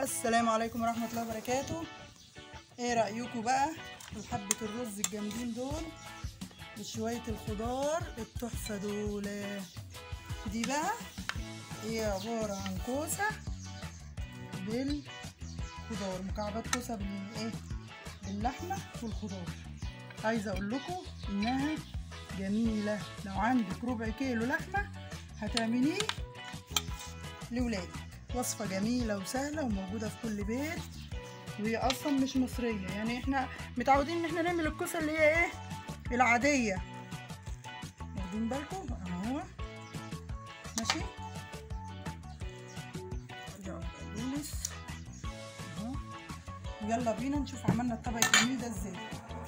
السلام عليكم ورحمة الله وبركاته ايه رأيكم بقى في حبة الرز الجامدين دول وشوية الخضار التحفة دول دي بقى هي عبارة عن كوسة بالخضار مكعبات كوسة بالايه باللحمة والخضار عايزة اقول لكم انها جميلة لو عندك ربع كيلو لحمة هتعمليه لولادك وصفة جميلة وسهلة وموجودة في كل بيت وهي أصلا مش مصرية يعني احنا متعودين ان احنا نعمل الكوسة اللي هي ايه العادية واخدين بالكم اهو ماشي يلا بقدونس اهو يلا بينا نشوف عملنا الطبق الجميل ده ازاي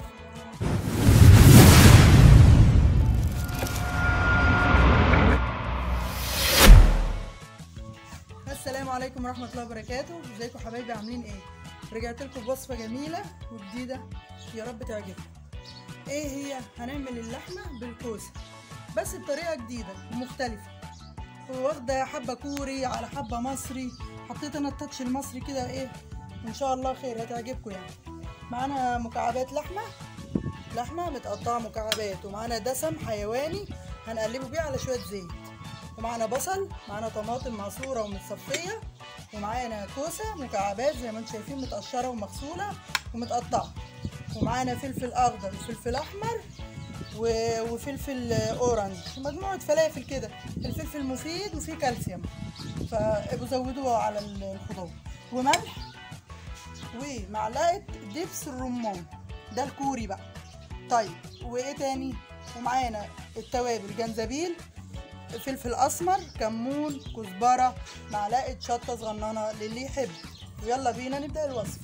السلام عليكم ورحمة الله وبركاته ازيكم حبايبي عاملين ايه رجعت لكم بوصفة جميلة وجديدة يا رب تعجبكم ايه هي هنعمل اللحمة بالكوسة بس بطريقة جديدة ومختلفة واخدة حبة كوري على حبة مصري حطيت انا التاتش المصري كده ايه ان شاء الله خير هتعجبكم يعني معانا مكعبات لحمة لحمة متقطعة مكعبات ومعانا دسم حيواني هنقلبه بيه على شوية زيت ومعانا بصل معانا طماطم معصورة ومتصفية ومعانا كوسة مكعبات زي ما انتم شايفين متقشرة ومغسولة ومتقطعة ومعانا فلفل أخضر وفلفل أحمر و- وفلفل أورنج مجموعة فلافل كده الفلفل مفيد وفيه كالسيوم فبزودوه على الخضار وملح ومعلقة دبس الرمان ده الكوري بقى طيب وايه تاني ومعانا التوابل جنزبيل فلفل اسمر كمون كزبره معلقه شطه صغننه للي يحب ويلا بينا نبدا الوصفه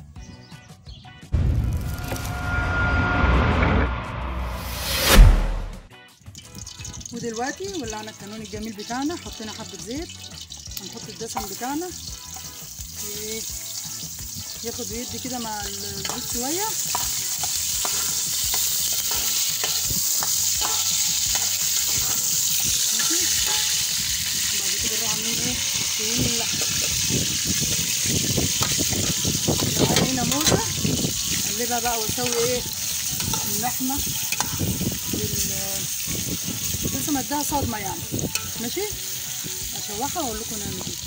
ودلوقتي ولعنا الكانون الجميل بتاعنا حطينا حبه زيت هنحط الدسم بتاعنا ي- ياخد ويدي كده مع الزيت شويه ماشي بعد كده نروح عاملين ايه سوين اللحمه لو هنا موزه اقلبها بقى واسوي ايه اللحمه بال لسه اديها صدمه يعني ماشي اشوحها واقول لكم نعمل ايه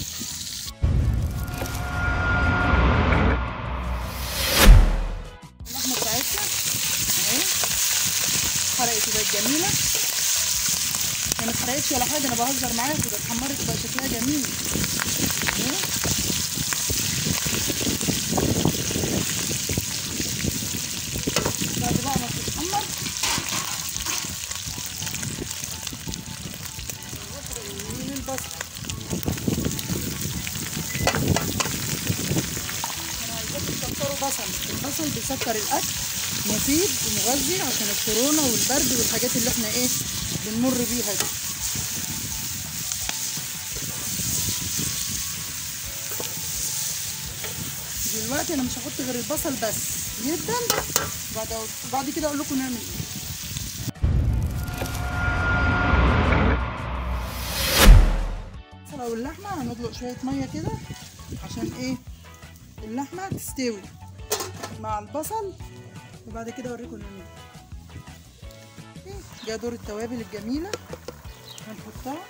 اللحمه بتاعتنا اهي حرقت بقت جميله هي ما اتحرقتش ولا حاجه انا بهزر معاكم ده اتحمرت بقى شكلها جميل اهي. بعد بقى ما تتحمر من البصل انا عايزاكم تكتروا بصل البصل بيسكر الاكل مفيد ومغذي عشان الكورونا والبرد والحاجات اللي احنا ايه بنمر بيها دي دلوقتي انا مش هحط غير البصل بس جدا بعد بعد كده اقول لكم نعمل ايه البصله واللحمه هندلق شويه ميه كده عشان ايه اللحمه تستوي مع البصل وبعد كده اوريكم نعمل ايه جا دور التوابل الجميله هنحطها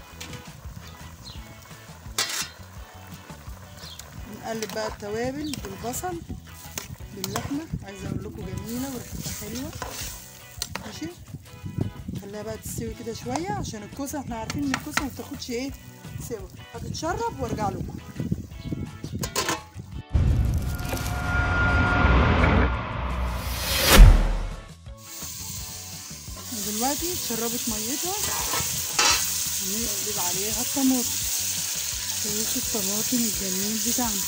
نقلب بقى التوابل بالبصل باللحمه عايزه اقول لكم جميله وريحتها حلوه ماشي خليها بقى تستوي كده شويه عشان الكوسه احنا عارفين ان الكوسه ما بتاخدش ايه سوا هتتشرب وارجع لكم دلوقتي اتشربت ميتها هنقلب عليها الطماطم صوص الطماطم الجميل بتاعنا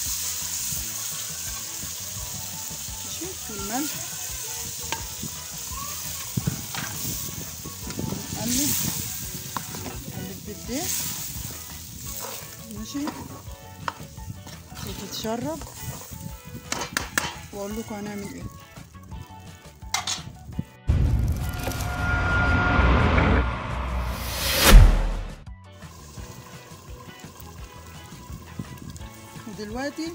ماشي والملح نقلب نقلب بالدقيق ماشي وتتشرب واقول لكم هنعمل ايه دلوقتي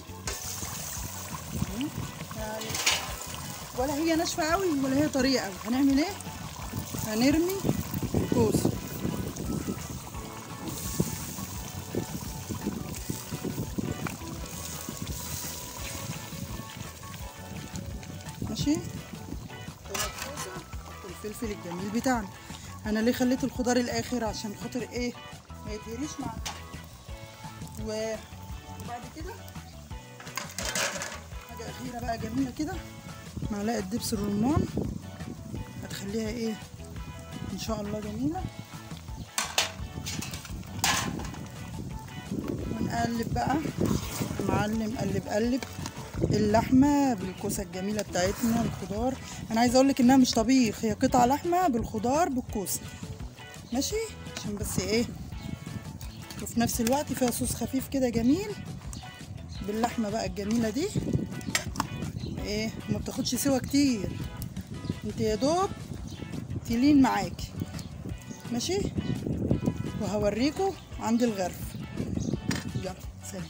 يعني ولا هي ناشفه قوي ولا هي طريه قوي هنعمل ايه هنرمي الكوسه ماشي الفلفل الجميل بتاعنا انا ليه خليت الخضار الاخر عشان خاطر ايه ما يتهريش مع اللحم و- وبعد كده حاجه اخيره بقى جميله كده معلقه دبس الرمان هتخليها ايه ان شاء الله جميله ونقلب بقى معلم قلب قلب اللحمه بالكوسه الجميله بتاعتنا الخضار انا عايزه اقول لك انها مش طبيخ هي قطع لحمه بالخضار بالكوسه ماشي عشان بس ايه وفي نفس الوقت فيها صوص خفيف كده جميل باللحمه بقى الجميله دي ايه ما بتاخدش سوا كتير انت يا دوب تلين معاكي ماشي وهوريكم عند الغرف يلا سلام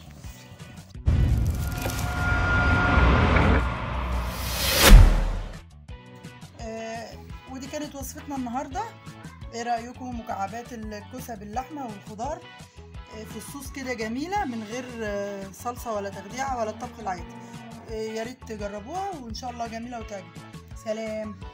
آه ودي كانت وصفتنا النهارده ايه رايكم مكعبات الكوسه باللحمه والخضار آه في الصوص كده جميله من غير آه صلصه ولا تخديعه ولا الطبخ العادي آه يا ريت تجربوها وان شاء الله جميله وتعجبكم سلام